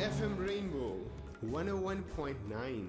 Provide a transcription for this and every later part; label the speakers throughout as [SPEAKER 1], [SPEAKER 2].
[SPEAKER 1] FM Rainbow 101.9.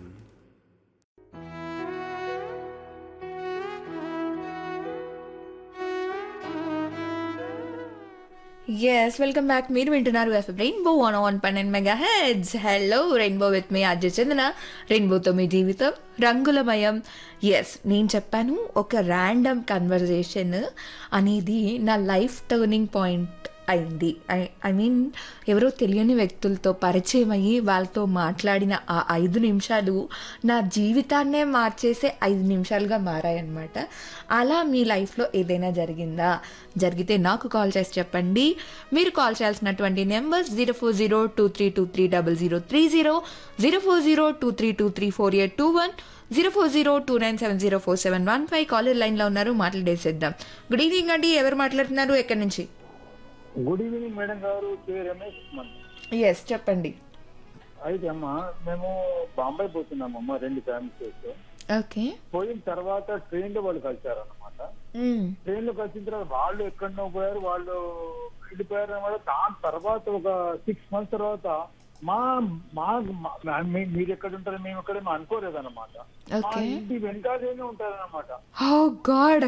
[SPEAKER 2] Yes welcome back మీరు వింటున్నారు F rainbow one one పన్నెండు mega heads hello rainbow with మీ అజయ్ చందన రెయిన్బోతో మీ జీవితం రంగులమయం ఎస్ నేను చెప్పాను ఒక ర్యాండమ్ కన్వర్జేషన్ అనేది నా లైఫ్ టర్నింగ్ పాయింట్ అయింది ఐ ఐ మీన్ ఎవరో తెలియని వ్యక్తులతో పరిచయం అయ్యి వాళ్ళతో మాట్లాడిన ఆ ఐదు నిమిషాలు నా జీవితాన్నే మార్చేసే ఐదు నిమిషాలుగా మారాయన్నమాట అలా మీ లైఫ్లో ఏదైనా జరిగిందా జరిగితే నాకు కాల్ చేసి చెప్పండి మీరు కాల్ చేయాల్సినటువంటి numbers zero four zero two three two three double zero three zero zero four zero two three two three four eight two one zero four zero two nine seven zero four seven one five caller లైన్లో ఉన్నారు మాట్లాడేసేద్దాం good evening అండి ఎవరు మాట్లాడుతున్నారు ఎక్కడి నుంచి
[SPEAKER 3] good evening madam గారు కే రమేష్ మన
[SPEAKER 2] yes చెప్పండి
[SPEAKER 3] అయితే అమ్మ మేము బాంబే పోతున్నామమ్మ రెండు ఫ్యామిలీస్
[SPEAKER 2] ఓకే
[SPEAKER 3] పోయిన తర్వాత ట్రైన్ లో వాళ్ళు కలిసారు అనమాట ట్రైన్ లో కలిసిన తర్వాత వాళ్ళు ఎక్కడనో పోయారు వాళ్ళు వెళ్ళిపోయారు అనమాట దాని తర్వాత ఒక సిక్స్ మంత్స్ తర్వాత మా మా మా- మీ- మీరు ఎక్కడ ఉంటారు మేము ఎక్కడ అనుకోలేదు అనమాట మా
[SPEAKER 2] Okay.
[SPEAKER 3] ఇంటి వెనకాలేనే ఉంటారు అనమాట
[SPEAKER 2] ఓ గాడ్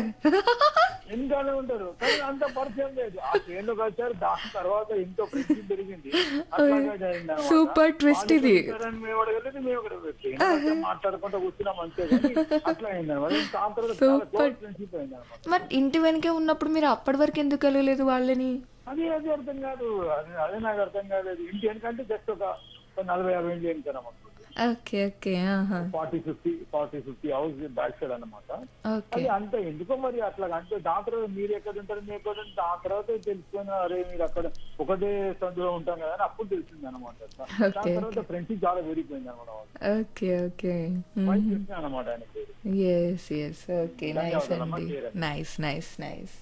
[SPEAKER 3] వెనకాలే ఉంటారు కానీ అంత పరిచయం లేదు ఆ ట్రైన్ లో కలిసారు దాని తర్వాత ఎంతో ఫ్రెండ్షిప్ పెరిగింది అట్లాగే జరిగింది అన్నమాట.
[SPEAKER 2] Super twist
[SPEAKER 3] వాళ్ళు
[SPEAKER 2] ఇది.
[SPEAKER 3] చెప్తారని మేము అడగలేదు మేము అక్కడ ట్రైన్ లో కలిసి మాట్లాడుకుంటూ కూర్చున్నాం అంతే కానీ అట్లా అయింది అనమాట దాని తర్వాత చాలా
[SPEAKER 2] Super.
[SPEAKER 3] క్లోజ్ ఫ్రెండ్షిప్ అయింది అనమాట
[SPEAKER 2] మరి ఇంటి వెనకే ఉన్నప్పుడు మీరు అప్పటి వరకు ఎందుకు కలగలేదు వాళ్ళని
[SPEAKER 3] అది అది అర్థం కాదు అది అదే నాకు అర్థం కాలేదు ఇంటి వెనకంటే జస్ట్ ఒక ఒక నలభై యాభై ఇంటి వెనకనమాట
[SPEAKER 2] ఓకే ఓకే ఆహా
[SPEAKER 3] forty fifty forty fifty house back side అనమాట
[SPEAKER 2] ఓకే
[SPEAKER 3] అది అంత ఎందుకో మరి అట్లా అంటే దాని తర్వాత మీరు ఎక్కడ ఉంటారు మీరు ఎక్కడ ఉంటారు దాని తర్వాత తెలుసుకొని అరే మీరు అక్కడ ఒకటే సందులో ఉంటాం కదా అని అప్పుడు తెలిసింది అనమాట దాని
[SPEAKER 2] Okay,
[SPEAKER 3] తర్వాత ఫ్రెండ్షిప్ చాలా పెరిగిపోయింది అనమాట
[SPEAKER 2] ఓకే ఓకే
[SPEAKER 3] మంచి తెలిసింది అనమాట ఆయన పేరు
[SPEAKER 2] ఎస్ ఎస్ ఓకే నైస్
[SPEAKER 3] ధన్యవాదాలమ్మా,
[SPEAKER 2] అండి
[SPEAKER 3] clear.
[SPEAKER 2] Nice nice nice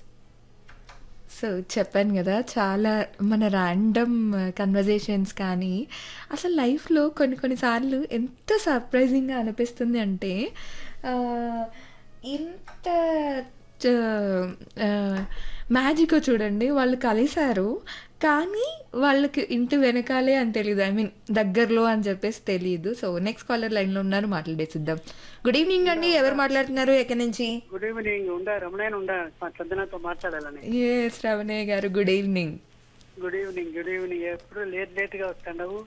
[SPEAKER 2] so చెప్పాను కదా చాలా మన ర్యాండమ్ కన్వర్జేషన్స్ కానీ అసలు లైఫ్లో కొన్ని కొన్నిసార్లు ఎంత సర్ప్రైజింగ్గా అనిపిస్తుంది అంటే ఆ, ఇంత మ్యాజిక్ చూడండి వాళ్ళు కలిశారు కానీ వాళ్ళకి ఇంటి వెనకాలే అని తెలియదు ఐ మీన్ దగ్గరలో అని చెప్పేసి తెలియదు సో నెక్స్ట్ కాలర్ లైన్లో ఉన్నారు మాట్లాడేసిద్దాం గుడ్ ఈవినింగ్ అండి ఎవరు మాట్లాడుతున్నారు ఎక్కడి నుంచి
[SPEAKER 4] గుడ్ ఈవినింగ్ ఉండా రమణాయన ఉండా మా చందనతో మాట్లాడాలని
[SPEAKER 2] ఏ శ్రవణయ్య గారు good evening
[SPEAKER 4] good evening good evening ఎప్పుడు లేట్ లేట్ గా వస్తాండవు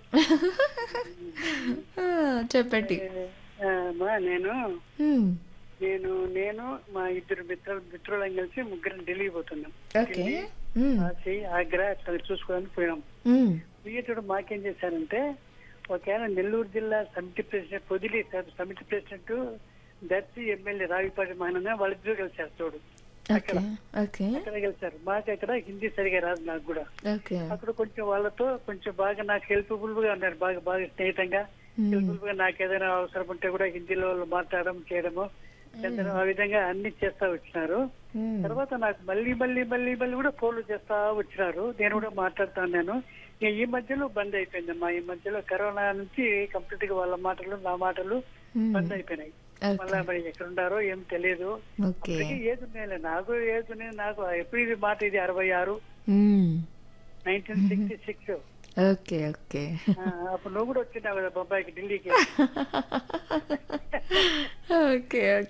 [SPEAKER 2] చెప్పండి
[SPEAKER 4] ఆ, మా నేను
[SPEAKER 2] Hmm.
[SPEAKER 4] నేను నేను మా ఇద్దరు మిత్ర మిత్రులం కలిసి ముగ్గురం ఢిల్లీ పోతున్నాం
[SPEAKER 2] ఓకే Hmm.
[SPEAKER 4] కాశీ ఆగ్రా అట్లా చూసుకోవడానికి పోయినాం
[SPEAKER 2] Hmm.
[SPEAKER 4] పోయేటప్పుడు మాకేం చేశారంటే ఒకవేళ నెల్లూరు జిల్లా సమితి ప్రెసిడెంట్ పొదిలి సమితి ప్రెసిడెంట్ దర్శి ఎమ్మెల్యే రావిపాటి మహానంద వాళ్ళిద్దరూ కలిశారు చూడు
[SPEAKER 2] ఓకే ఓకే
[SPEAKER 4] అక్కడ కలిశారు మాకు అక్కడ హిందీ సరిగా రాదు నాకు కూడా
[SPEAKER 2] ఓకే
[SPEAKER 4] అక్కడ కొంచెం వాళ్ళతో కొంచెం బాగా నాకు హెల్ప్ఫుల్ గా ఉన్నారు బాగా బాగా స్నేహితంగా హెల్ప్ఫుల్ గా నాకు ఏదైనా అవసరం ఉంటే కూడా హిందీలో వాళ్ళు మాట్లాడడం చేయడము చేద్దడం, ఆ విధంగా అన్ని చేస్తా వచ్చినారు
[SPEAKER 2] Hmm.
[SPEAKER 4] తర్వాత నాకు మళ్ళీ మళ్ళీ మళ్ళీ మళ్ళీ కూడా ఫోన్లు చేస్తా వచ్చినారు నేను కూడా మాట్లాడుతా ఉన్నాను ఇక ఈ మధ్యలో బంద్ అయిపోయింది మా ఈ మధ్యలో కరోనా నుంచి కంప్లీట్ గా వాళ్ళ మాటలు నా మాటలు
[SPEAKER 2] Hmm.
[SPEAKER 4] బంద్ అయిపోయినాయి
[SPEAKER 2] Okay.
[SPEAKER 4] మళ్ళీ మరి ఎక్కడ ఉండారో ఏం తెలియదు
[SPEAKER 2] ఓకే
[SPEAKER 4] అప్పటికి ఏది ఉన్నాయిలే నాకు ఏది ఉన్నాయి నాకు ఎప్పుడు ఇది మాట ఇది అరవై ఆరు
[SPEAKER 2] Hmm.
[SPEAKER 4] Nineteen sixty six
[SPEAKER 2] okay okay
[SPEAKER 4] అప్పుడు నువ్వు కూడా వచ్చినావు కదా బొంబాయికి ఢిల్లీకి
[SPEAKER 2] ఓకే